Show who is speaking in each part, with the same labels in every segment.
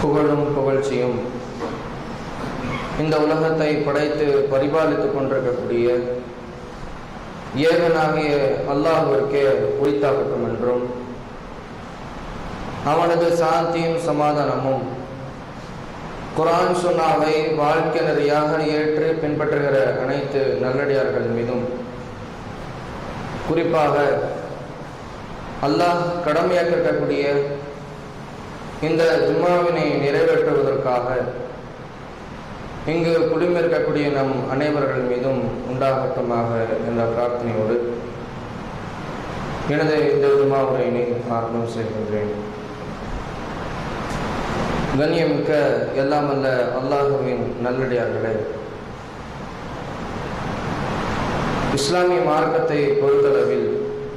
Speaker 1: புகழும் புகழ்ச்சியும் இந்த உலகத்தை படைத்து பரிபாலித்துக் கொண்டிருக்கக்கூடிய ஏகனாகிய அல்லாஹுவிற்கே உரித்தாகட்டும் என்றும் அவனது சாந்தியும் சமாதானமும் குரான் சுன்னாவை வாழ்க்கை நெறியாக ஏற்று பின்பற்றுகிற அனைத்து நல்லடியார்கள் மீதும் குறிப்பாக அல்லாஹ் கடமையாக்கக்கூடிய இந்த ஜும்மாவினை நிறைவேற்றுவதற்காக இங்கு குடிமிருக்கக்கூடிய நம் அனைவர்கள் மீதும் உண்டாகட்டுமாக என்ற பிரார்த்தனையோடு எனது இந்த ஜும்மா உரையினை ஆரம்பம் செய்கின்றேன் கண்ணியமிக்க எல்லாம் அல்ல அல்லாஹுவின் நல்லடியார்களே இஸ்லாமிய மார்க்கத்தை பொறுத்தளவில்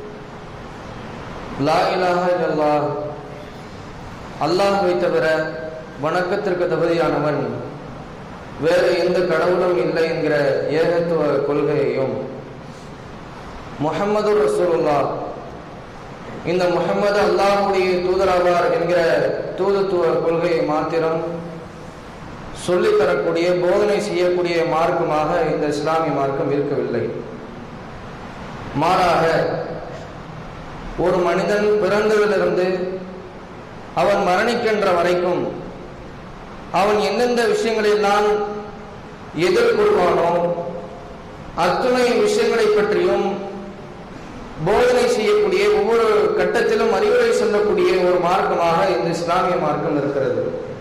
Speaker 1: லா இலாஹ இல்லல்லாஹ் அல்லாஹ் தவிர வணக்கத்திற்கு தகுதியானவன் வேறு எந்த கடவுளும் இல்லை என்கிற ஏகத்துவ கொள்கையையும் முகமது ரசூலுல்லா இந்த முகமது அல்லாஹுடைய தூதராவார் என்கிற தூதுத்துவ கொள்கையை மாத்திரம் சொல்லித்தரக்கூடிய போதனை செய்யக்கூடிய மார்க்கமாக இந்த இஸ்லாமிய மார்க்கம் இருக்கவில்லை மாறாக ஒரு மனிதன் பிறந்ததிலிருந்து அவன் மரணிக்கின்ற வரைக்கும் அவன் எந்தெந்த விஷயங்களெல்லாம் எதிர்கொள்வானோ அத்துணை விஷயங்களை பற்றியும் போதனை செய்யக்கூடிய ஒவ்வொரு கட்டத்திலும் அறிவுரை சொல்லக்கூடிய ஒரு மார்க்கமாக இந்த இஸ்லாமிய மார்க்கம் இருக்கிறது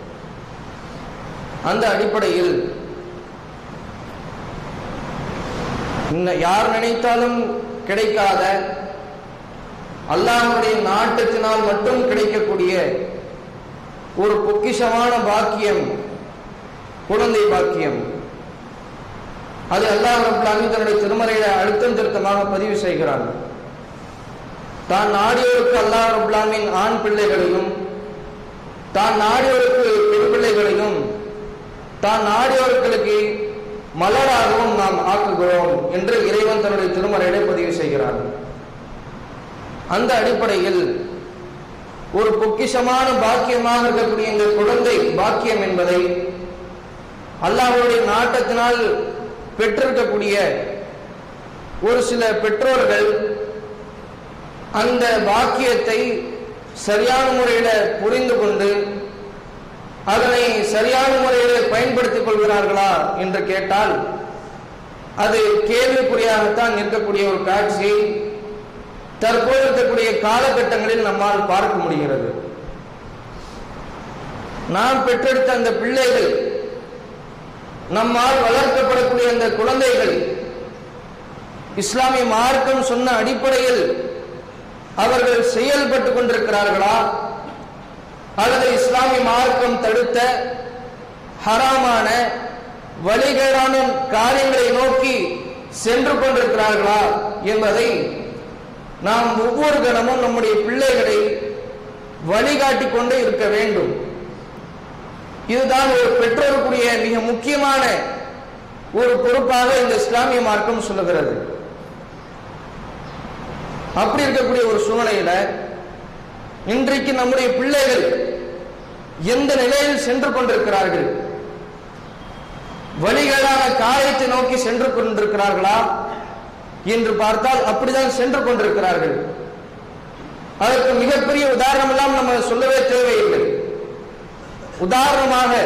Speaker 1: அந்த அடிப்படையில் யார் நினைத்தாலும் கிடைக்காத அல்லாஹுடைய நாட்டத்தினால் மட்டும் கிடைக்கக்கூடிய ஒரு பொக்கிஷமான பாக்கியம் குழந்தை பாக்கியம் அது அல்லாஹ் ரபுல்லாமி தன்னுடைய திருமறையில அழுத்தம் திருத்தமாக பதிவு செய்கிறான் தான் நாடியோருக்கு அல்லாஹ் ரபுல்லாமின் ஆண் பிள்ளைகளையும் தான் நாடியோருக்கு பெண் பிள்ளைகளையும் தான் நாடியோர்களுக்கு மலராகவும் நாம் ஆக்குகிறோம் என்று இறைவன் தன்னுடைய திருமறையிலே பதிவு செய்கிறான் அந்த அடிப்படையில் ஒரு பொக்கிஷமான பாக்கியமாக இருக்கக்கூடிய இந்த குழந்தை பாக்கியம் என்பதை அல்லாஹுடைய நாட்டத்தினால் பெற்றிருக்கக்கூடிய ஒரு சில பெற்றோர்கள் அந்த பாக்கியத்தை சரியான முறையில புரிந்து கொண்டு அதனை சரியான முறையில் பயன்படுத்திக் கொள்கிறார்களா என்று கேட்டால் அது கேள்விக்குறியாகத்தான் இருக்கக்கூடிய ஒரு காட்சியை தற்போது இருக்கக்கூடிய காலகட்டங்களில் நம்மால் பார்க்க முடிகிறது நாம் பெற்றெடுத்த அந்த பிள்ளைகள் நம்மால் வளர்க்கப்படக்கூடிய அந்த குழந்தைகள் இஸ்லாமிய மார்க்கம் சொன்ன அடிப்படையில் அவர்கள் செயல்பட்டு கொண்டிருக்கிறார்களா அல்லது இஸ்லாமிய மார்க்கம் தடுத்த ஹராமான வழிகேடான காரியங்களை நோக்கி சென்று கொண்டிருக்கிறார்களா என்பதை நாம் ஒவ்வொரு கணமும் நம்முடைய பிள்ளைகளை வழிகாட்டி கொண்டே இருக்க வேண்டும் இதுதான் ஒரு பெற்றோருக்குரிய மிக முக்கியமான ஒரு பொறுப்பாக இந்த இஸ்லாமிய மார்க்கம் சொல்லுகிறது அப்படி இருக்கக்கூடிய ஒரு சூழ்நிலையில இன்றைக்கு நம்முடைய பிள்ளைகள் எந்த நிலையில் சென்று கொண்டிருக்கிறார்கள் வழிகளான காரியத்தை நோக்கி சென்று கொண்டிருக்கிறார்களா என்று பார்த்தால் அப்படிதான் சென்று கொண்டிருக்கிறார்கள் அதற்கு மிகப்பெரிய உதாரணம் எல்லாம் நம்ம சொல்லவே தேவையில்லை உதாரணமாக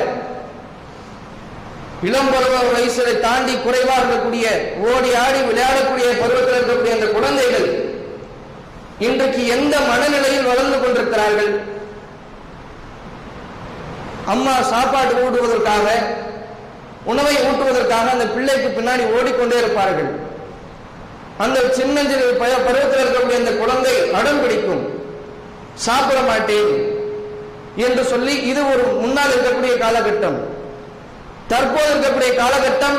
Speaker 1: இளம் பருவ வயசை தாண்டி குறைவாக இருக்கக்கூடிய ஓடி ஆடி விளையாடக்கூடிய பருவத்தில் இருக்கக்கூடிய அந்த குழந்தைகள் இன்றைக்கு எந்த மனநிலையில் வளர்ந்து கொண்டிருக்கிறார்கள் அம்மா சாப்பாடு ஊட்டுவதற்காக உணவை ஊட்டுவதற்காக அந்த பிள்ளைக்கு பின்னாடி ஓடிக்கொண்டே இருப்பார்கள் அந்த சின்னஞ்சிறு பருவத்தில் இருக்கக்கூடிய அந்த குழந்தை அடம் பிடிக்கும் சாப்பிட மாட்டேன் என்று சொல்லி இது ஒரு முன்னால் இருக்கக்கூடிய காலகட்டம் தற்போது இருக்கக்கூடிய காலகட்டம்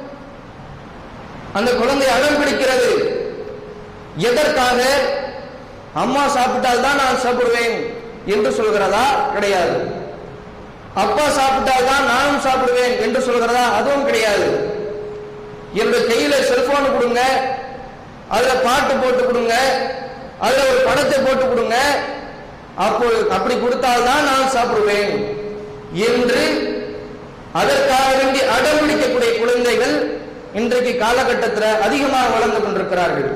Speaker 1: அந்த குழந்தை அடம் பிடிக்கிறது எதற்காக அம்மா சாப்பிட்டால் தான் நான் சாப்பிடுவேன் என்று சொல்கிறதா கிடையாது அப்பா சாப்பிட்டால் தான் நானும் சாப்பிடுவேன் என்று சொல்கிறதா அதுவும் கிடையாது என்னுடைய கையில செல்போன் கொடுங்க அதுல பாட்டு போட்டு கொடுங்க அதுல ஒரு படத்தை போட்டு கொடுங்க அப்போ அப்படி கொடுத்தால்தான் நான் சாப்பிடுவேன் என்று அதற்காக வேண்டி அடம் பிடிக்கக்கூடிய குழந்தைகள் இன்றைக்கு காலகட்டத்தில் அதிகமாக வளர்ந்து கொண்டிருக்கிறார்கள்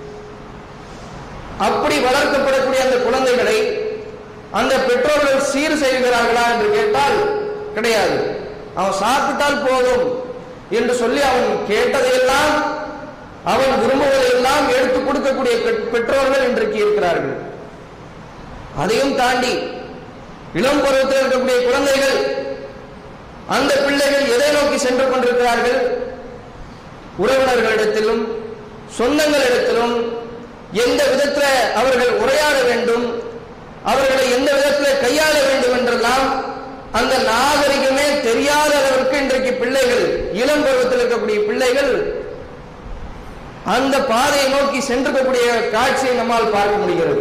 Speaker 1: அப்படி வளர்க்கப்படக்கூடிய அந்த குழந்தைகளை அந்த பெற்றோர்கள் சீர் செய்கிறார்களா என்று கேட்டால் கிடையாது அவன் சாப்பிட்டால் போதும் என்று சொல்லி அவன் கேட்டதையெல்லாம் அவன் விரும்புவதையெல்லாம் எடுத்து கொடுக்கக்கூடிய பெற்- பெற்றோர்கள் இன்றைக்கு இருக்கிறார்கள் அதையும் தாண்டி இளம் பருவத்தில் இருக்கக்கூடிய குழந்தைகள் அந்த பிள்ளைகள் எதை நோக்கி சென்று கொண்டிருக்கிறார்கள் உறவினர்களிடத்திலும் சொந்தங்களிடத்திலும் எந்த விதத்தில் அவர்கள் உரையாட வேண்டும் அவர்களை எந்த விதத்தில் கையாள வேண்டும் என்றெல்லாம் அந்த நாகரிகமே தெரியாத அளவிற்கு இன்றைக்கு பிள்ளைகள் இளம் பருவத்தில் இருக்கக்கூடிய பிள்ளைகள் அந்த பாதையை நோக்கி சென்றிருக்கக்கூடிய காட்சியை நம்மால் பார்க்க முடிகிறது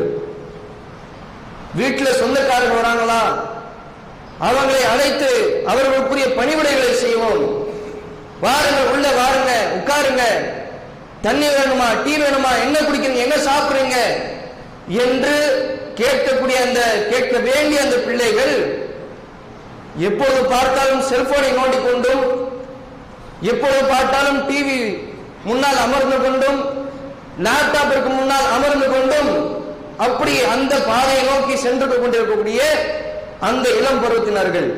Speaker 1: வீட்டில் சொந்தக்காரர்கள் வராங்களா அவங்களை அழைத்து அவர்களுக்குரிய பணிவிடைகளை செய்வோம் வாருங்க உள்ள வாருங்க உட்காருங்க தண்ணி வேணுமா டீ வேணுமா என்ன குடிக்கிறீங்க என்ன சாப்பிடுறீங்க என்று கேட்கக்கூடிய அந்த கேட்க வேண்டிய அந்த பிள்ளைகள் எப்பொழுது பார்த்தாலும் செல்போனை நோண்டிக்கொண்டும் எப்பொழுது பார்த்தாலும் டிவி முன்னால் அமர்ந்து கொண்டும் லேப்டாப்பிற்கு முன்னால் அமர்ந்து கொண்டும் அப்படி அந்த பாதையை நோக்கி சென்று கொண்டிருக்கக்கூடிய அந்த இளம் பருவத்தினர்கள்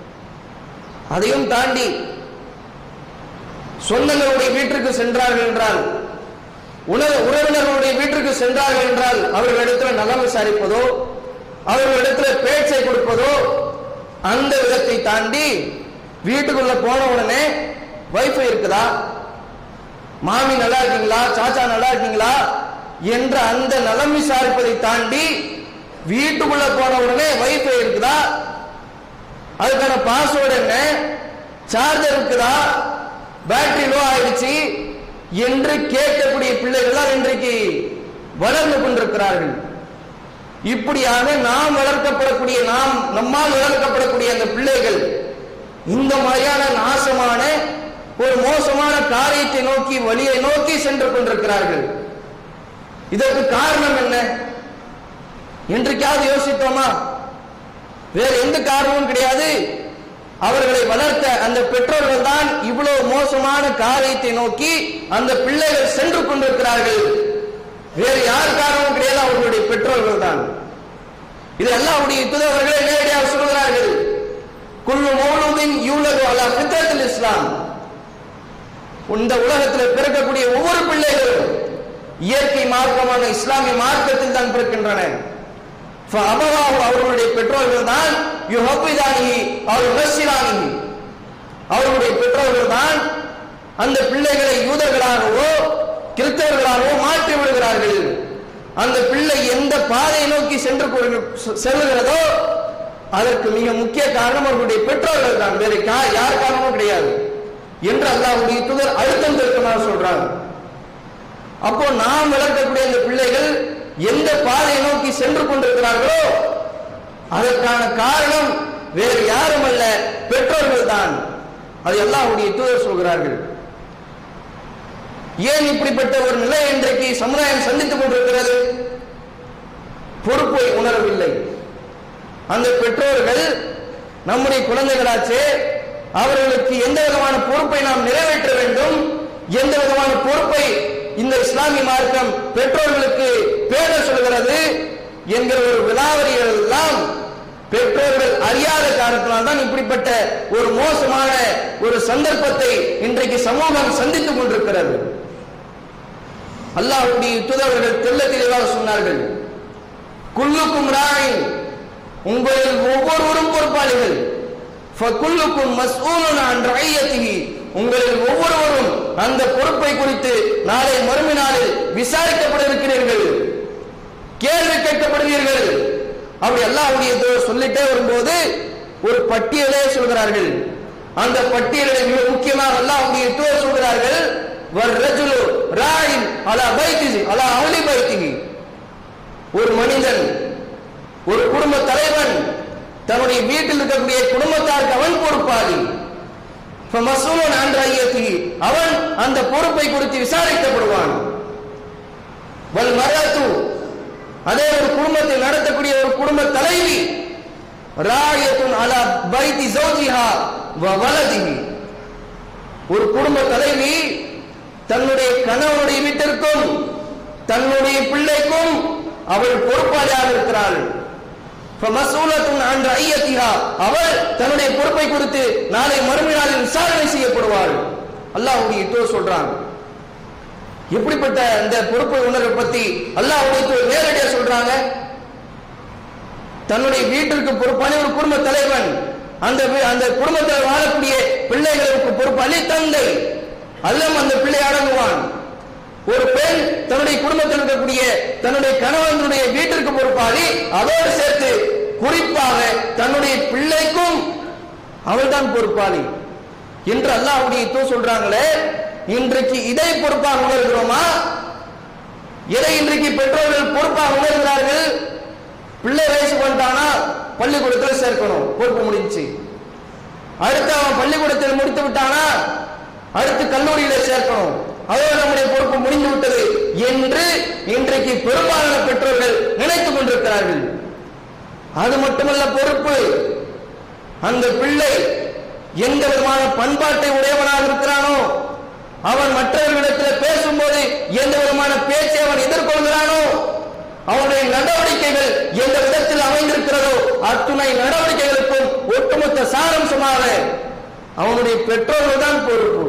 Speaker 1: அதையும் தாண்டி சொந்தங்களுடைய வீட்டிற்கு சென்றார்கள் என்றால் உணவு உறவினர்களுடைய வீட்டிற்கு சென்றார்கள் என்றால் அவர்களிடத்தில் நலம் விசாரிப்பதோ அவர்களிடத்தில் பேச்சை கொடுப்பதோ அந்த விதத்தை தாண்டி வீட்டுக்குள்ள போன உடனே வைஃபை இருக்குதா மாமி நல்லா இருக்கீங்களா சாச்சா நல்லா இருக்கீங்களா என்ற அந்த நலம் விசாரிப்பதை தாண்டி வீட்டுக்குள்ள போன உடனே வைஃபை இருக்குதா அதுக்கான பாஸ்வேர்டு என்ன சார்ஜர் இருக்குதா பேட்டரி லோ ஆயிடுச்சு என்று கேட்கக்கூடிய பிள்ளைகள் தான் இன்றைக்கு வளர்ந்து கொண்டிருக்கிறார்கள் இப்படியாக நாம் வளர்க்கப்படக்கூடிய நாம் நம்மால் வளர்க்கப்படக்கூடிய அந்த பிள்ளைகள் இந்த மாதிரியான நாசமான ஒரு மோசமான காரியத்தை நோக்கி வழியை நோக்கி சென்று கொண்டிருக்கிறார்கள் இதற்கு காரணம் என்ன என்றைக்காவது யோசித்தோமா வேற எந்த காரணமும் கிடையாது அவர்களை வளர்த்த அந்த பெற்றோர்கள் தான் இவ்வளவு மோசமான காரியத்தை நோக்கி அந்த பிள்ளைகள் சென்று கொண்டிருக்கிறார்கள் வேறு யார் காரணமும் கிடையாது அவர்களுடைய பெற்றோர்கள் தான் இது அல்லாஹ்வுடைய துதவர்களே நேரடியாக சொல்கிறார்கள் குல்லு மௌலூதின் யூலகு அலா ஃபித்ரத்தில் இஸ்லாம் இந்த உலகத்தில் பிறக்கக்கூடிய ஒவ்வொரு பிள்ளைகளும் இயற்கை மார்க்கமான இஸ்லாமிய மார்க்கத்தில் தான் பிறக்கின்றன அபவாஹு அவர்களுடைய பெற்றோர்கள் தான் யுஹப்பிதானிஹி அவர் நசிரானிஹி அவர்களுடைய பெற்றோர்கள் தான் அந்த பிள்ளைகளை யூதர்களாகவோ கிறிஸ்தவர்களாகவோ மாற்றி விடுகிறார்கள் அந்த பிள்ளை எந்த பாதையை நோக்கி சென்று கொண்டு- செல்லுகிறதோ அதற்கு மிக முக்கிய காரணம் அவர்களுடைய பெற்றோர்கள் தான் வேறு கா- யார் காரணமும் கிடையாது என்று அல்லாஹ்வுடைய தூதர் அழுத்தம் திருத்தமாக சொல்றாங்க அப்போ நாம் வளர்க்கக்கூடிய அந்த பிள்ளைகள் எந்த பாதையை நோக்கி சென்று கொண்டிருக்கிறார்களோ அதற்கான காரணம் வேறு யாரும் அல்ல பெற்றோர்கள் தான் அது அல்லாஹ்வுடைய தூதர் சொல்கிறார்கள் ஏன் இப்படிப்பட்ட ஒரு நிலை இன்றைக்கு சமுதாயம் சந்தித்துக் கொண்டிருக்கிறது பொறுப்பை உணரவில்லை அந்த பெற்றோர்கள் நம்முடைய குழந்தைகளாச்சே அவர்களுக்கு எந்த விதமான பொறுப்பை நாம் நிறைவேற்ற வேண்டும் எந்த விதமான பொறுப்பை இந்த இஸ்லாமிய மார்க்கம் பெற்றோர்களுக்கு பேர சொல்கிறது என்கிற ஒரு விலாவரிகள் எல்லாம் பெற்றோர்கள் அறியாத காரணத்தினால் தான் இப்படிப்பட்ட ஒரு மோசமான ஒரு சந்தர்ப்பத்தை இன்றைக்கு சமூகம் சந்தித்துக் கொண்டிருக்கிறது அல்லாஹ்வுடைய தூதர்கள் தெள்ள தெளிவாக சொன்னார்கள் குல்லுக்கும் ராயின் உங்களில் ஒவ்வொருவரும் பொறுப்பாளிகள் ஃபகுல்லுக்கும் மஸ்ஊலுன் அன் ரஐயத்திஹி உங்களில் ஒவ்வொருவரும் அந்த பொறுப்பை குறித்து நாளை மறுமை நாளில் விசாரிக்கப்பட இருக்கிறீர்கள் கேள்வி கேட்கப்படுவீர்கள் அப்படி அல்லாஹ்வுடைய தூதர் சொல்லிட்டே வரும்போது ஒரு பட்டியலே சொல்கிறார்கள் அந்த பட்டியலில் மிக முக்கியமாக அல்லாஹ்வுடைய தூதர் சொல்கிறார்கள் வர்ரஜுலு ராயின் அலா பைத்திஹி அலா அஹ்லி பைத்திஹி ஒரு மனிதன் ஒரு குடும்ப தலைவன் தன்னுடைய வீட்டில் இருக்கக்கூடிய குடும்பத்தாருக்கு அவன் பொறுப்பாளி மசூலன் அன்றையத்தி அவன் அந்த பொறுப்பை குறித்து விசாரிக்கப்படுவான் வல் மரத்து அதே ஒரு குடும்பத்தை நடத்தக்கூடிய ஒரு குடும்ப தலைவி ராயத்துன் அலா பைதி ஜௌஜிஹா வ வலதிஹி ஒரு குடும்ப தலைவி தன்னுடைய கணவனுடைய வீட்டிற்கும் தன்னுடைய பிள்ளைக்கும் அவள் பொறுப்பாளியாக இருக்கிறாள் ஃபமசூலத்துன் அன் ரய்யத்திஹா அவள் தன்னுடைய பொறுப்பை குறித்து நாளை மறுமை நாளில் விசாரணை செய்யப்படுவாள் அல்லாஹ்வுடைய தூ சொல்றான் எப்படிப்பட்ட இந்த பொறுப்பை உணர்வை பத்தி அல்லாஹ்வுடைய தூ நேரடியா சொல்றாங்க தன்னுடைய வீட்டிற்கு பொறுப்பான ஒரு குடும்ப தலைவன் அந்த வீ- அந்த குடும்பத்தில் வாழக்கூடிய பிள்ளைகளுக்கு பொறுப்பு அலி தந்தை அல்லம் அந்த பிள்ளை அடங்குவான் ஒரு பெண் தன்னுடைய குடும்பத்தில் இருக்கக்கூடிய தன்னுடைய கணவனுடைய வீட்டிற்கு பொறுப்பாளி அதோடு சேர்த்து குறிப்பாக தன்னுடைய பிள்ளைக்கும் அவள்தான் பொறுப்பாளி என்று அல்லாஹ்வுடைய தூ சொல்றாங்களே இன்றைக்கு இதை பொறுப்பாக உணர்கிறோமா எதை இன்றைக்கு பெற்றோர்கள் பொறுப்பாக உணர்கிறார்கள் பிள்ளை வயசு பண்ணிட்டானா பள்ளிக்கூடத்தில் சேர்க்கணும் பொறுப்பு முடிஞ்சுச்சு அடுத்து அவன் பள்ளிக்கூடத்தில் முடித்து விட்டானா அடுத்து கல்லூரியில சேர்க்கணும் அதோடு நம்முடைய பொறுப்பு முடிந்து விட்டது என்று இன்றைக்கு பெரும்பாலான பெற்றோர்கள் நினைத்துக் கொண்டிருக்கிறார்கள் அது மட்டுமல்ல பொறுப்பு அந்த பிள்ளை எந்த விதமான பண்பாட்டை உடையவனாக இருக்கிறானோ அவன் மற்றவர்களிடத்தில் பேசும்போது எந்த விதமான பேச்சை அவன் எதிர்கொள்கிறானோ அவனுடைய நடவடிக்கைகள் எந்த விதத்தில் அமைந்திருக்கிறதோ அத்துணை நடவடிக்கைகளுக்கும் ஒட்டுமொத்த சாரம்சமாக அவனுடைய பெற்றோர்கள் தான் பொறுப்பு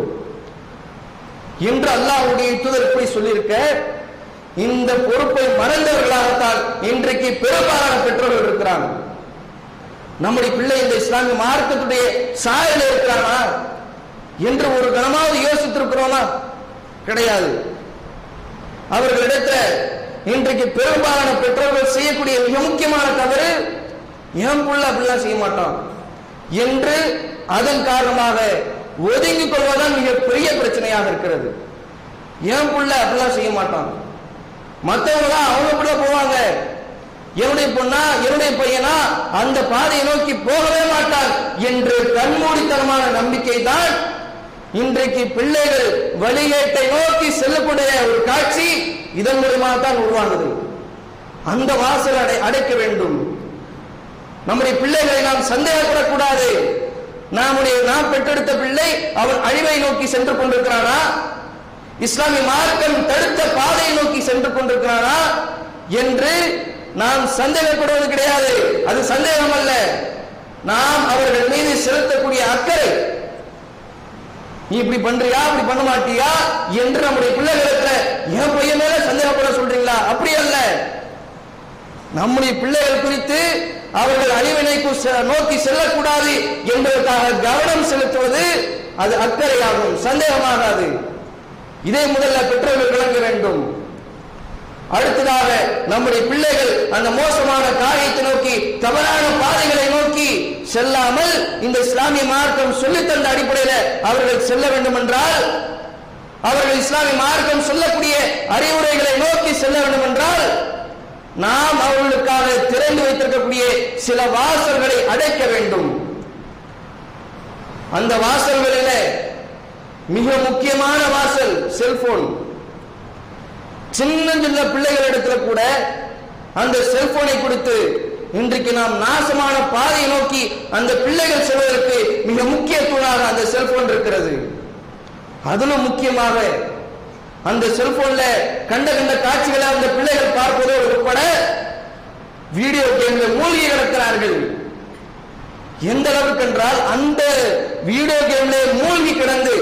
Speaker 1: என்று அல்லாஹ்வுடைய தூதர் இப்படி சொல்லியிருக்க இந்த பொறுப்பை மறந்தவர்களாகத்தான் இன்றைக்கு பெரும்பாலான பெற்றோர்கள் இருக்கிறாங்க நம்முடைய பிள்ளை இந்த இஸ்லாமிய மார்க்கத்துடைய சாயல இருக்கிறானா என்று ஒரு கணமாவது யோசித்திருக்கிறோமா கிடையாது அவர்களிடத்துல இன்றைக்கு பெரும்பாலான பெற்றோர்கள் செய்யக்கூடிய மிக முக்கியமான தவறு என் புள்ள அப்படிலாம் செய்ய மாட்டான் என்று அதன் காரணமாக ஒதுங்கிக் கொள்வதுதான் மிக பெரிய பிரச்சனையாக இருக்கிறது என் புள்ள அப்படிலாம் செய்ய மாட்டான் மற்றவங்க தான் அவங்க கூட போவாங்க என்னுடைய பொண்ணா என்னுடைய பையனா அந்த பாதையை நோக்கி போகவே மாட்டான் என்று கண்மூடித்தனமான நம்பிக்கை தான் இன்றைக்கு பிள்ளைகள் வழிகேட்டை நோக்கி செல்லக்கூடிய ஒரு காட்சி இதன் மூலமாக தான் உருவானது அந்த வாசல் அடை அடைக்க வேண்டும் நம்முடைய பிள்ளைகளை நாம் சந்தேகப்படக்கூடாது நம்முடைய நாம் பெற்றெடுத்த பிள்ளை அவன் அழிவை நோக்கி சென்று கொண்டிருக்கிறானா இஸ்லாமிய மார்க்கம் தடுத்த பாதையை நோக்கி சென்று கொண்டிருக்கிறானா என்று நாம் சந்தேகப்படுவது கிடையாது அது சந்தேகம் அல்ல நாம் அவர்கள் மீது செலுத்தக்கூடிய அக்கறை நீ இப்படி பண்றியா அப்படி பண்ண மாட்டியா என்று நம்முடைய பிள்ளைகளுக்கு என் பையன் மேல சந்தேகப்பட சொல்றீங்களா அப்படி அல்ல நம்முடைய பிள்ளைகள் குறித்து அவர்கள் அழிவினைக்கு செ- நோக்கி செல்லக்கூடாது என்பதற்காக கவனம் செலுத்துவது அது அக்கறையாகும் சந்தேகமாகாது இதை முதல்ல பெற்றோர்கள் விளங்க வேண்டும் அடுத்ததாக நம்முடைய பிள்ளைகள் அந்த மோசமான காரியத்தை நோக்கி தவறான பாதைகளை நோக்கி செல்லாமல் இந்த இஸ்லாமிய மார்க்கம் சொல்லித் தந்த அடிப்படையில் அவர்கள் செல்ல வேண்டும் என்றால் அவர்கள் இஸ்லாமிய மார்க்கம் சொல்லக்கூடிய அறிவுரைகளை நோக்கி செல்ல வேண்டும் என்றால் நாம் அவர்களுக்காக திறந்து வைத்திருக்கக்கூடிய சில வாசல்களை அடைக்க வேண்டும் அந்த வாசல்களிலே மிக முக்கியமான வாசல் செல்போன் சின்ன சின்ன பிள்ளைகளிடத்துல கூட அந்த செல்போனை கொடுத்து இன்றைக்கு நாம் நாசமான பாதையை நோக்கி அந்த பிள்ளைகள் செல்வதற்கு மிக முக்கிய தூணாக அந்த செல்போன் இருக்கிறது அதிலும் முக்கியமாக அந்த செல்போன்ல கண்ட கண்ட காட்சிகளை அந்த பிள்ளைகள் பார்ப்பதோடு உட்பட வீடியோ கேம்ல மூழ்கி கிடக்கிறார்கள் எந்த அளவுக்கு என்றால் அந்த வீடியோ கேம்ல மூழ்கி கிடந்து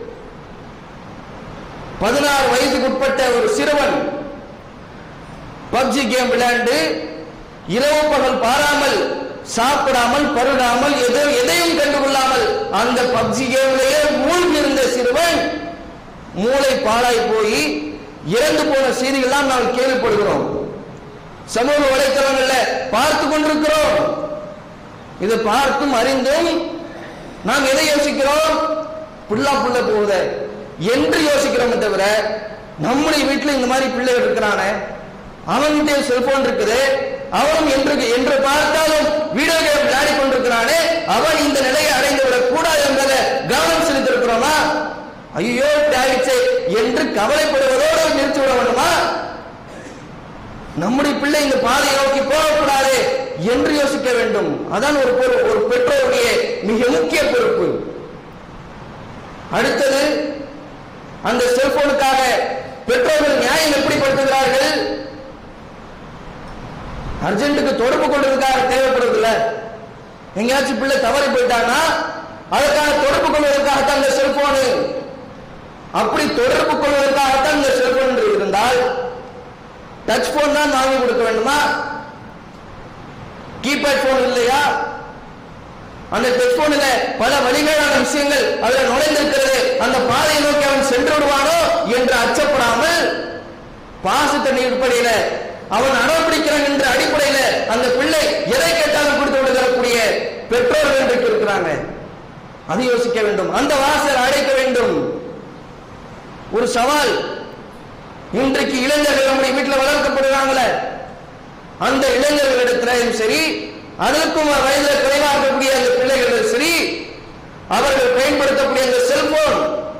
Speaker 1: பதினாறு வயதுக்கு உட்பட்ட ஒரு சிறுவன் பப்ஜி கேம் விளையாண்டு இரவு பகல் பாராமல் சாப்பிடாமல் பருடாமல் எதோ எதையும் கண்டுகொள்ளாமல் அந்த பப்ஜி கேம்லேயே மூழ்கி இருந்த சிறுவன் மூளை பாழாய் போய் இறந்து போன செய்திகள்லாம் நாம் கேள்விப்படுகிறோம் சமூக வலைத்தளங்கள்ல பார்த்து கொண்டிருக்கிறோம் இதை பார்த்தும் அறிந்தும் நாம் எதை யோசிக்கிறோம் புள்ளா புள்ள போகுத என்று யோசிக்கிறோமே தவிர நம்முடைய வீட்டில் இந்த மாதிரி பிள்ளைகள் இருக்கிறானே அவன்கிட்ட செல்போன் இருக்குது அவனும் என்று என்று பார்த்தாலும் வீடியோ கேம் விளையாடி கொண்டிருக்கிறானே அவன் இந்த நிலையை அடைந்து விடக் கூடாது என்பதை கவனம் செலுத்திருக்கிறோமா ஐயோ தேவிச்சே என்று கவலைப்படுவதோடு நிறுத்தி விட வேண்டுமா நம்முடைய பிள்ளை இந்த பாதையை நோக்கி போகக்கூடாது என்று யோசிக்க வேண்டும் அதான் ஒரு பொறு- ஒரு பெற்றோருடைய மிக முக்கிய பொறுப்பு அடுத்தது அந்த செல்போனுக்காக பெற்றோர்கள் நியாயம் எப்படி படுத்துகிறார்கள் அர்ஜென்ட்டுக்கு தொடர்பு கொள்வதற்காக தேவைப்படுறதில்ல எங்கேயாச்சும் பிள்ளை தவறி போயிட்டாங்கன்னா அதற்கான தொடர்பு கொள்வதற்காகத்தான் இந்த செல்போனு அப்படி தொடர்பு கொள்வதற்காகத்தான் இந்த செல்போன் என்று இருந்தால் டச் போன் தான் வாங்கி கொடுக்க வேண்டுமா கீபேட் போன் இல்லையா அந்த டச் போன்ல பல வழிகளான விஷயங்கள் அதுல நுழைந்திருக்கிறது அந்த பாதையை நோக்கி அவன் சென்று விடுவானோ என்று அச்சப்படாமல் பாசத்தின் அடிப்படையில அவன் அடம்பிடிக்கிறான் என்ற அடிப்படையில அந்த பிள்ளை எதை கேட்டாலும் கொடுத்து விடுகிறக்கூடிய பெற்றோர்கள் இன்றைக்கு இருக்கிறாங்க அதை யோசிக்க வேண்டும் அந்த வாசல் அடைக்க வேண்டும் ஒரு சவால் இன்றைக்கு இளைஞர்கள் நம்முடைய வீட்டில் வளர்க்கப்படுறாங்களே அந்த இளைஞர்களிடத்திலும் சரி அதற்கும் வயதில் குறைவாக இருக்கக்கூடிய அந்த பிள்ளைகளும் சரி அவர்கள் பயன்படுத்தக்கூடிய அந்த செல்போன்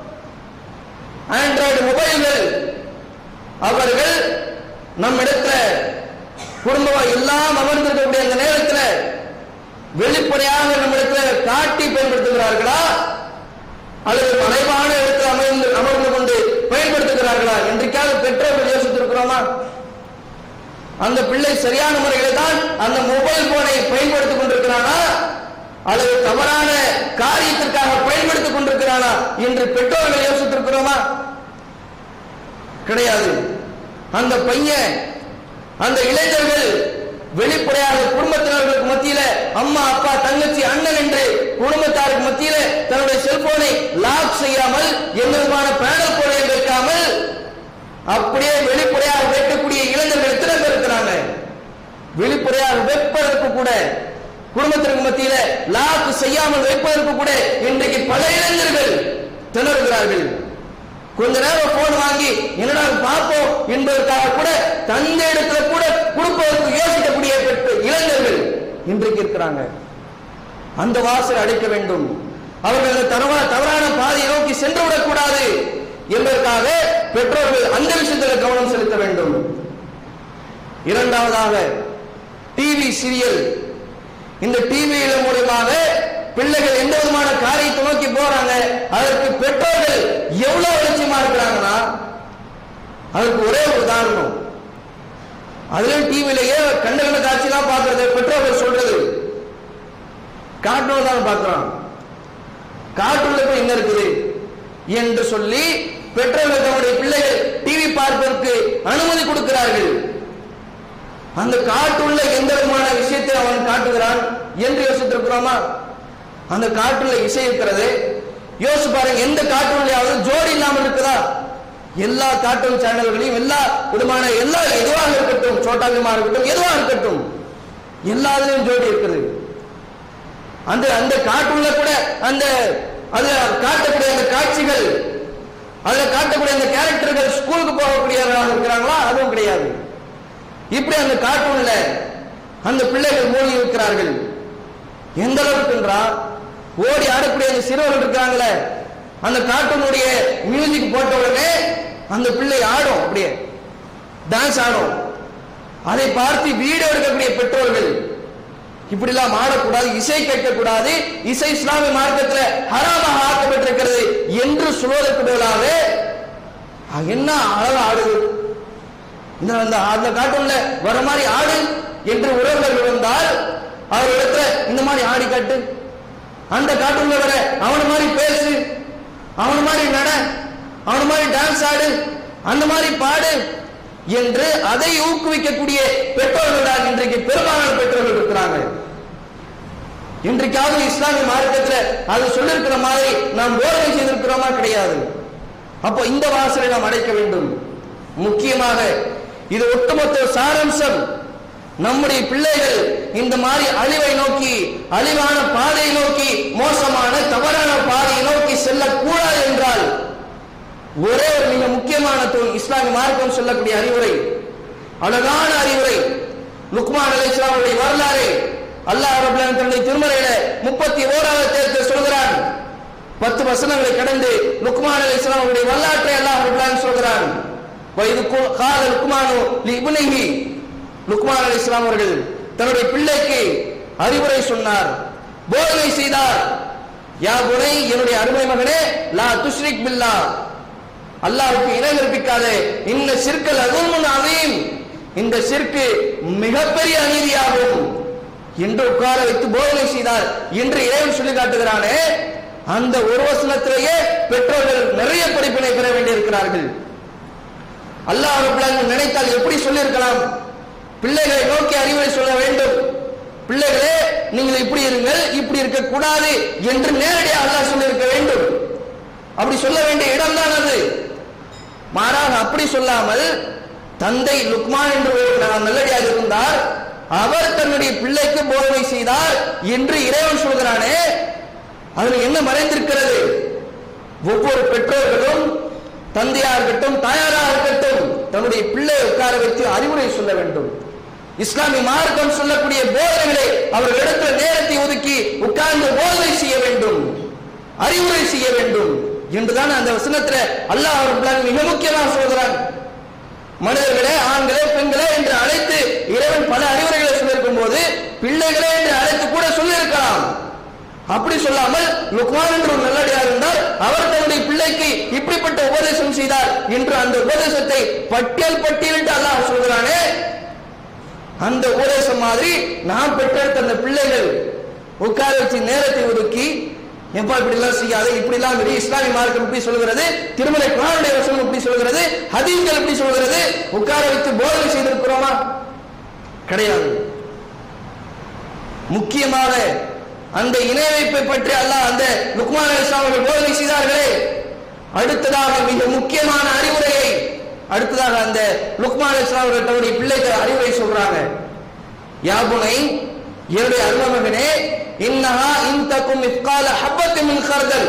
Speaker 1: ஆண்ட்ராய்டு மொபைல்கள் அவர்கள் நம்மிடத்துல குடும்பம் எல்லாம் அமர்ந்திருக்கக்கூடிய அந்த நேரத்தில் வெளிப்படையாக நம்மிடத்துல காட்டி பயன்படுத்துகிறார்களா அல்லது மறைவான இடத்தில் அமர்ந்து அமர்ந்து கொண்டு பயன்படுத்துகிறார்களா என்றைக்காவது பெற்றோர்கள் யோசித்திருக்கிறோமா அந்த பிள்ளை சரியான முறையில் தான் அந்த மொபைல் போனை பயன்படுத்திக் கொண்டிருக்கிறானா அல்லது தவறான காரியத்திற்காக பயன்படுத்திக் கொண்டிருக்கிறானா என்று பெற்றோர்கள் யோசித்திருக்கிறோமா கிடையாது அந்த பையன் அந்த இளைஞர்கள் வெளிப்படையாக குடும்பத்தினர்களுக்கு மத்தியில அம்மா அப்பா தங்கச்சி அண்ணன் என்று குடும்பத்தாருக்கு மத்தியில தன்னுடைய செல்போனை லாக் செய்யாமல் எந்த விதமான பேனல் போனையும் வைக்காமல் அப்படியே வெளிப்படையாக வைக்கக்கூடிய இளைஞர்கள் எத்தனை பேர் இருக்கிறாங்க வெளிப்படையாக வைப்பதற்கு கூட குடும்பத்திற்கு மத்தியில லாக் செய்யாமல் வைப்பதற்கு கூட இன்றைக்கு பல இளைஞர்கள் திணறுகிறார்கள் கொஞ்ச நேரம் போன் வாங்கி என்னடா பார்ப்போம் என்பதற்காக கூட தந்த இடத்துல கூட கொடுப்பதற்கு யோசிக்கக்கூடிய பெற்ற இளைஞர்கள் இன்றைக்கு இருக்கிறாங்க அந்த வாசல் அடைக்க வேண்டும் அவர்கள் அந்த தரவா- தவறான பாதையை நோக்கி சென்று விடக்கூடாது என்பதற்காக பெற்றோர்கள் அந்த விஷயத்தில் கவனம் செலுத்த வேண்டும் இரண்டாவதாக டிவி சீரியல் இந்த டிவியில மூலமாக பிள்ளைகள் எந்த விதமான காரியத்தை நோக்கி போறாங்க அதற்கு பெற்றோர்கள் எவ்வளவு அலட்சியமா இருக்கிறாங்கன்னா அதற்கு ஒரே ஒரு உதாரணம் அதுலயும் டிவிலேயே கண்ட கண்ட காட்சியெல்லாம் பார்க்கறது பெற்றோர்கள் சொல்றது கார்ட்டூன் தான் பார்க்கிறோம் கார்ட்டூன்ல போய் என்ன இருக்குது என்று சொல்லி பெற்றோர்கள் தம்முடைய பிள்ளைகள் டிவி பார்ப்பதற்கு அனுமதி கொடுக்கிறார்கள் அந்த காட்டுள்ள எந்த விதமான விஷயத்தை அவன் காட்டுகிறான் என்று யோசித்திருக்கிறோமா அந்த காட்டுள்ள இசை இருக்கிறது யோசிச்சு பாருங்க எந்த காட்டுள்ளையாவது ஜோடி இல்லாமல் இருக்குதா எல்லா கார்ட்டூன் சேனல்களையும் எல்லா விதமான எல்லா எதுவாக இருக்கட்டும் சோட்டா பீமா இருக்கட்டும் எதுவாக இருக்கட்டும் எல்லாத்துலயும் ஜோடி இருக்குது அந்த அந்த காட்டுள்ள கூட அந்த அதுல காட்டக்கூடிய அந்த காட்சிகள் அதுல காட்டக்கூடிய அந்த கேரக்டர்கள் ஸ்கூலுக்கு போகக்கூடியவர்களாக இருக்கிறாங்களா அதுவும் கிடையாது இப்படி அந்த கார்ட்டூன்ல அந்த பிள்ளைகள் மூழ்கி இருக்கிறார்கள் எந்த அளவுக்கு என்றால் ஓடி ஆடக்கூடிய அந்த சிறுவர்கள் இருக்காங்களே அந்த கார்ட்டூனுடைய மியூசிக் போட்ட உடனே அந்த பிள்ளை ஆடும் அப்படியே டான்ஸ் ஆடும் அதை பார்த்து வீடியோ எடுக்கக்கூடிய பெற்றோர்கள் இப்படிலாம் ஆடக்கூடாது இசை கேட்கக்கூடாது இசை இஸ்லாமிய மார்க்கத்தில் ஹராமாக ஆக்கப்பட்டிருக்கிறது என்று சொல்வதற்கு பதிலாக "அஹ், என்ன அழகா ஆடுது இந்த அந்த அந்த கார்ட்டூன்ல வர மாதிரி ஆடு என்று உறவுகள் வந்தால் அவர்களிடத்துல இந்த மாதிரி ஆடி காட்டு அந்த கார்ட்டூன்ல வர அவன மாதிரி பேசு அவன மாதிரி நட அவன மாதிரி டான்ஸ் ஆடு அந்த மாதிரி பாடு என்று அதை ஊக்குவிக்கக்கூடிய பெற்றோர்கள் தான் இன்றைக்கு பெரும்பாலான பெற்றோர்கள் இருக்கிறாங்க இன்றைக்காவது இஸ்லாமிய மார்க்கத்தில் அது சொல்லிருக்கிற மாதிரி நாம் போதனை செய்திருக்கிறோமா கிடையாது அப்போ இந்த வாசலை நாம் அடைக்க வேண்டும் முக்கியமாக இது ஒட்டுமொத்த சாராம்சம் நம்முடைய பிள்ளைகள் இந்த மாதிரி அழிவை நோக்கி அழிவான பாதையை நோக்கி மோசமான தவறான பாதையை நோக்கி செல்லக்கூடாது என்றால் ஒரே ஒரு மிக முக்கியமான தூண் இஸ்லாமிய மார்க்கம் சொல்லக்கூடிய அறிவுரை அழகான அறிவுரை லுக்மான் அலி இஸ்லாமுடைய வரலாறு அல்லாஹ் ரபுல்லான் தன்னுடைய திருமலையில முப்பத்தி ஓராவது தேர்தல் சொல்கிறான் பத்து வசனங்களை கடந்து லுக்மான் அலி இஸ்லாமுடைய வரலாற்றை அல்லாஹ் ரபுல்லான் சொல்கிறான் வயது கால லுக்மானு லி இப்னிஹி லுக்மான் அலி இஸ்லாம் அவர்கள் தன்னுடைய பிள்ளைக்கு அறிவுரை சொன்னார் போதனை செய்தார் யா புனை என்னுடைய அருமை மகனே லா துஷ்ரிக் பில்லா அல்லாஹ்வுக்கு இணை கற்பிக்காதே இந்த சிற்கல் அதுவும் அதையும் இந்த சிற்கு மிகப்பெரிய அநீதியாகும் என்று உட்கார வைத்து போதனை செய்தார் என்று இறைவன் சொல்லி காட்டுகிறானே அந்த ஒரு வசனத்திலேயே பெற்றோர்கள் நிறைய படிப்பினை பெற வேண்டியிருக்கிறார்கள் அல்லாஹ் ரப்பல் ஆலமீன் நினைத்தால் எப்படி சொல்லியிருக்கலாம் பிள்ளைகளை நோக்கி அறிவுரை சொல்ல வேண்டும் பிள்ளைகளே நீங்கள் இப்படி இருங்கள் இப்படி இருக்க கூடாது என்று நேரடியாக அல்லாஹ் சொல்லியிருக்க வேண்டும் அப்படி சொல்ல வேண்டிய இடம்தான் அது மாறாக அப்படி சொல்லாமல் தந்தை லுக்மான் என்று ஒரு ந- நல்லடியாக இருந்தார் அவர் தன்னுடைய பிள்ளைக்கு போதனை செய்தார் என்று இறைவன் சொல்கிறானே அதில் என்ன மறைந்திருக்கிறது ஒவ்வொரு பெற்றோர்களும் தந்தையா இருக்கட்டும் தாயாரா இருக்கட்டும் தன்னுடைய பிள்ளையை உட்கார வைத்து அறிவுரை சொல்ல வேண்டும் இஸ்லாமிய மார்க்கம் சொல்லக்கூடிய போதனைகளை அவர்களிடத்தில் நேரத்தை ஒதுக்கி உட்கார்ந்து போதனை செய்ய வேண்டும் அறிவுரை செய்ய வேண்டும் என்றுதான் அந்த வசனத்துல அல்லாஹ் அவர்கள் மிக முக்கியமாக சொல்கிறான் மனிதர்களே ஆண்களே பெண்களே என்று அழைத்து இறைவன் பல அறிவுரைகளை சொல்லியிருக்கும் போது பிள்ளைகளே என்று அழைத்து கூட சொல்லியிருக்கலாம் அப்படி சொல்லாமல் லுக்மான் என்று ஒரு நல்லடியார் இருந்தார் அவர் தன்னுடைய பிள்ளைக்கு இப்படிப்பட்ட உபதேசம் செய்தார் என்று அந்த உபதேசத்தை பட்டியல் பட்டியலிட்டு அல்லாஹ் சொல்கிறானே அந்த உபதேசம் மாதிரி நாம் பெற்றெடுத்த அந்த பிள்ளைகள் உட்கார வச்சு நேரத்தை ஒதுக்கி எப்பா இப்படி எல்லாம் செய்யாத இப்படி எல்லாம் இரு. இஸ்லாமிய மார்க்கம் இப்படி சொல்கிறது திருமலை குரானுடைய வசனம் இப்படி சொல்கிறது ஹதீஸ்கள் இப்படி சொல்கிறது உட்கார வைத்து போதனை செய்திருக்கிறோமா கிடையாது முக்கியமான அந்த இணை வைப்பை பற்றி அல்லாஹ் அந்த லுக்மான் அலிஸ்லாம் அவர்கள் போதனை செய்தார்களே அடுத்ததாக மிக முக்கியமான அறிவுரையை அடுத்ததாக அந்த லுக்மான் அலிஸ்லாம் அவர்கள் தன்னுடைய பிள்ளைக்கு அறிவுரை சொல்றாங்க யாபுனை என்னுடைய அருமகனே இன்னஹா இன்தக்கும் இஃப்கால ஹப்பத்து மின் கர்தல்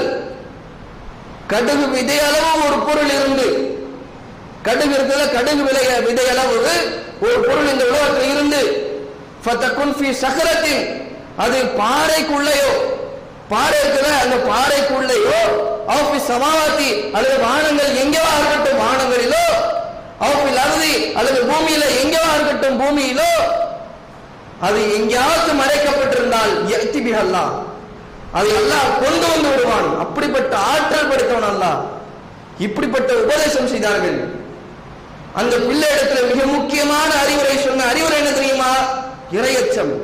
Speaker 1: கடுகு விதை அளவு ஒரு பொருள் இருந்து கடுகு இருக்கிற கடுகு விலை விதை அளவு ஒரு பொருள் இந்த உலகத்தில் இருந்து ஃபத்தகுன் ஃபி சக்கரத்தின் அது பாறைக்குள்ளேயோ பாறை இருக்கிற அந்த பாறைக்குள்ளேயோ ஆஃபி சமாவாத்தி அல்லது வானங்கள் எங்கேவா இருக்கட்டும் வானங்களிலோ ஆஃபில் அறுதி அல்லது பூமியில எங்கேவா இருக்கட்டும் பூமியிலோ அது எங்கேயாவது மறைக்கப்பட்டிருந்தால் யக்தி பிஹல்லா அதை அல்லாஹ் கொண்டு வந்து விடுவான் அப்படிப்பட்ட ஆற்றல் படைத்தவன் அல்லாஹ் இப்படிப்பட்ட உபதேசம் செய்தார்கள் அந்த பிள்ளை இடத்துல மிக முக்கியமான அறிவுரை சொன்ன அறிவுரை என்ன தெரியுமா இரையச்சம்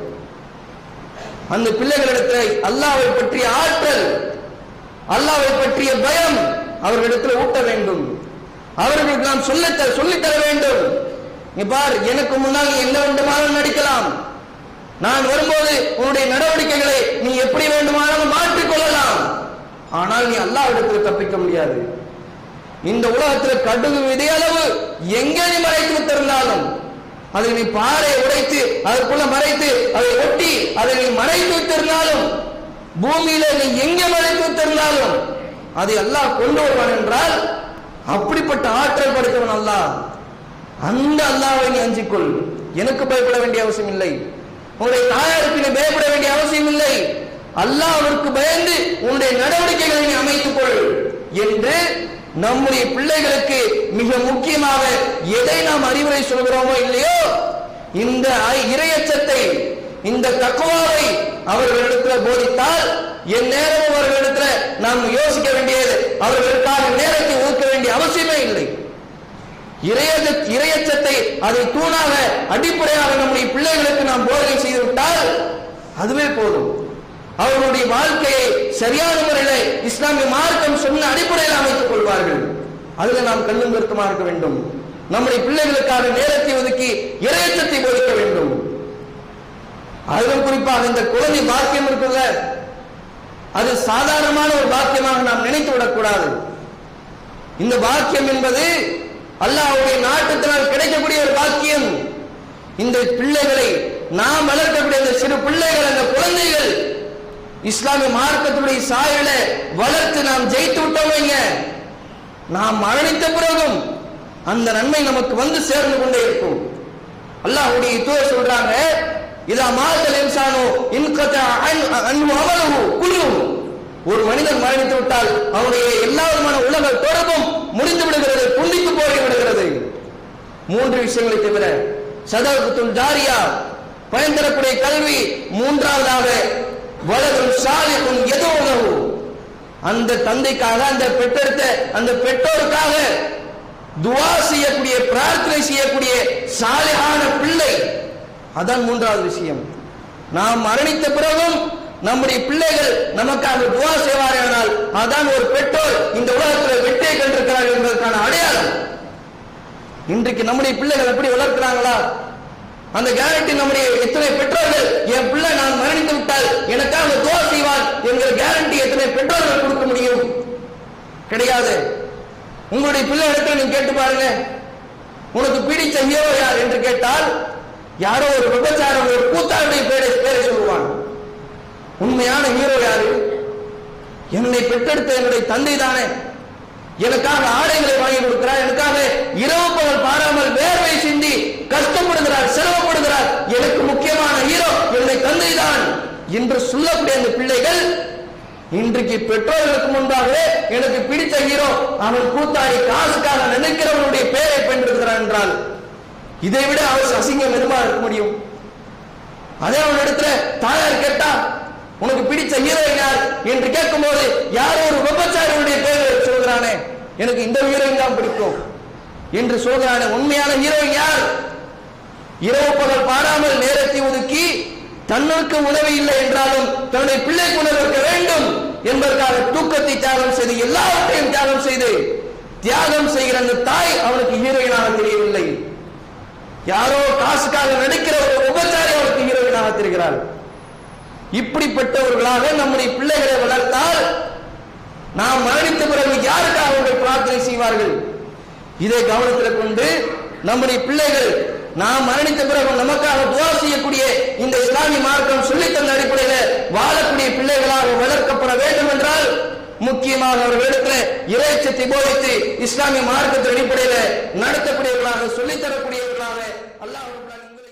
Speaker 1: அந்த பிள்ளைகளிடத்தில் அல்லாவை பற்றிய ஆற்றல் அல்லாவை பற்றிய பயம் அவர்களிடத்தில் ஊட்ட வேண்டும் அவர்களுக்கு நாம் சொல்ல சொல்லித் தர வேண்டும் இங்க பார் எனக்கு முன்னால் நீ என்ன வேண்டுமானாலும் நடிக்கலாம் நான் வரும்போது உன்னுடைய நடவடிக்கைகளை நீ எப்படி வேண்டுமானாலும் மாற்றிக் கொள்ளலாம் ஆனால் நீ அல்லாவிடத்தில் தப்பிக்க முடியாது இந்த உலகத்தில் கடுகு விதையளவு எங்கே நீ மறைத்து வைத்திருந்தாலும் அதை நீ பாறை உடைத்து அதற்குள்ள மறைத்து அதை ஒட்டி அதை நீ மறைத்து வைத்திருந்தாலும் பூமியில நீ எங்கே மறைத்து வைத்திருந்தாலும் அதை அல்லாஹ் கொண்டு வருவான் என்றால் அப்படிப்பட்ட ஆற்றல் படைத்தவன் அல்லாஹ் அந்த அல்லாஹ்வை நீ அஞ்சிக்கொள் எனக்கு பயப்பட வேண்டிய அவசியம் இல்லை உன்னுடைய தாயாருக்கு நீ பயப்பட வேண்டிய அவசியம் இல்லை அல்லாஹ் அவருக்கு பயந்து உன்னுடைய நடவடிக்கைகளை நீ அமைத்துக் கொள் என்று நம்முடைய பிள்ளைகளுக்கு மிக முக்கியமாக எதை நாம் அறிவுரை சொல்கிறோமோ இல்லையோ இந்த ஐ- இரையச்சத்தை இந்த தக்குவாவை அவர்களிடத்தில் போதித்தால் என் நேரமும் அவர்களிடத்தில் நாம் யோசிக்க வேண்டியது அவர்களுக்காக நேரத்தை ஒதுக்க வேண்டிய அவசியமே இல்லை இறையச்ச- இறையச்சத்தை அதை தூணாக அடிப்படையாக நம்முடைய பிள்ளைகளுக்கு நாம் போதனை செய்து விட்டால் அதுவே போதும் அவர்களுடைய வாழ்க்கையை சரியான முறையில் இஸ்லாமிய மார்க்கம் சொன்ன அடிப்படையில் அமைத்துக் கொள்வார்கள் அதுல நாம் கண்ணும் கருத்துமா இருக்க வேண்டும் நம்முடைய பிள்ளைகளுக்காக நேரத்தை ஒதுக்கி இறையச்சத்தை போதிக்க வேண்டும் அதிலும் குறிப்பாக இந்த குழந்தை பாக்கியம் இருக்குல்ல அது சாதாரணமான ஒரு பாக்கியமாக நாம் நினைத்து விடக்கூடாது இந்த பாக்கியம் என்பது அல்லாஹ்வுடைய நாட்டத்தினால் கிடைக்கக்கூடிய ஒரு பாக்கியம் இந்த பிள்ளைகளை நாம் வளர்க்கக்கூடிய இந்த சிறு பிள்ளைகள் அந்த குழந்தைகள் இஸ்லாமிய மார்க்கத்துடைய சாயல வளர்த்து நாம் ஜெயித்து விட்டோம் வைங்க நாம் மரணித்த பிறகும் அந்த நன்மை நமக்கு வந்து சேர்ந்து கொண்டே இருக்கும் அல்லாஹ்வுடைய தூதர் சொல்றாங்க இதா மாதல் இன்சானோ இன்கதா அன் அன்ஹு அமலுஹு குல்லுஹு ஒரு மனிதன் மரணித்து விட்டால் அவனுடைய எல்லா விதமான உலக தொடர்பும் முடிந்து விடுகிறது துண்டித்து போய் விடுகிறது மூன்று விஷயங்களை தவிர சதகத்துல் ஜாரியா பயன் தரக்கூடிய கல்வி மூன்றாவதாக வலதும் சாலிக்கும் எதோ உணவு அந்த தந்தைக்காக அந்த பெற்றெடுத்த அந்த பெற்றோருக்காக துவா செய்யக்கூடிய பிரார்த்தனை செய்யக்கூடிய சாலிகான பிள்ளை அதான் மூன்றாவது விஷயம் நாம் மரணித்த பிறகும் நம்முடைய பிள்ளைகள் நமக்காக துவா செய்வார்கள் அதான் ஒரு பெற்றோர் இந்த உலகத்தில் வெற்றியை கண்டிருக்கிறார்கள் என்பதற்கான அடையாளம் இன்றைக்கு நம்முடைய பிள்ளைகள் எப்படி வளர்க்கிறாங்களா அந்த கேரண்டி நம்முடைய எத்தனை பெற்றோர்கள் என் பிள்ளை நான் மரணித்து விட்டால் எனக்காக துவா செய்வான் என்கிற கேரண்டி எத்தனை பெற்றோர்கள் கொடுக்க முடியும் கிடையாது உங்களுடைய பிள்ளை இடத்துல நீங்க கேட்டு பாருங்க உனக்கு பிடிச்ச ஹீரோ யார் என்று கேட்டால் யாரோ ஒரு விபச்சாரம் ஒரு கூத்தாருடைய பேரை பேரை சொல்லுவான் உண்மையான ஹீரோ யாரு என்னை பெற்றெடுத்த என்னுடைய தந்தை தானே எனக்காக ஆடைகளை வாங்கி கொடுக்கிறார் எனக்காக இரவு பகல் பாராமல் வேர்வை சிந்தி கஷ்டப்படுகிறார் சிரமப்படுகிறார் எனக்கு முக்கியமான ஹீரோ என்னுடைய தந்தை தான் என்று சொல்லக்கூடிய அந்த பிள்ளைகள் இன்றைக்கு பெற்றோர்களுக்கு முன்பாகவே எனக்கு பிடித்த ஹீரோ அவன் கூத்தாடி காசுக்காக நினைக்கிறவனுடைய பெயரை பயன்படுத்துகிறான் என்றால் இதை விட அவர் அசிங்கம் எதுமா இருக்க முடியும் அதே அவன் இடத்துல தாயார் கேட்டா உனக்கு பிடிச்ச ஹீரோயின் யார் என்று கேட்கும்போது யாரோ ஒரு விபச்சாரியுடைய பெயரை சொல்கிறானே எனக்கு இந்த ஹீரோயின் தான் பிடிக்கும் என்று சொல்கிறானே உண்மையான ஹீரோயின் யார் இரவு பகல் பாடாமல் நேரத்தை ஒதுக்கி தன்னுக்கு உணவு இல்லை என்றாலும் தன்னுடைய பிள்ளைக்கு உணவு இருக்க வேண்டும் என்பதற்காக தூக்கத்தை தியாகம் செய்து எல்லாவற்றையும் தியாகம் செய்து தியாகம் செய்கிற அந்த தாய் அவனுக்கு ஹீரோயினாக தெரியவில்லை யாரோ காசுக்காக நடிக்கிற ஒரு உபச்சாரி அவனுக்கு ஹீரோயினாக தெரிகிறார் இப்படிப்பட்டவர்களாக நம்முடைய பிள்ளைகளை வளர்த்தால் நாம் மரணித்த பிறகு யாருக்காக அவர்கள் பிரார்த்தனை செய்வார்கள் இதை கவனத்தில் கொண்டு நம்முடைய பிள்ளைகள் நாம் மரணித்த பிறகு நமக்காக துவா செய்யக்கூடிய இந்த இஸ்லாமிய மார்க்கம் சொல்லித் தந்த அடிப்படையில் வாழக்கூடிய பிள்ளைகளாக வளர்க்கப்பட வேண்டும் என்றால் முக்கியமாக அவர்களிடத்தில் இறைச்சத்தை போதித்து இஸ்லாமிய மார்க்கத்தின் அடிப்படையில் நடத்தக்கூடியவர்களாக சொல்லித் தரக்கூடியவர்களாக அல்லாஹ்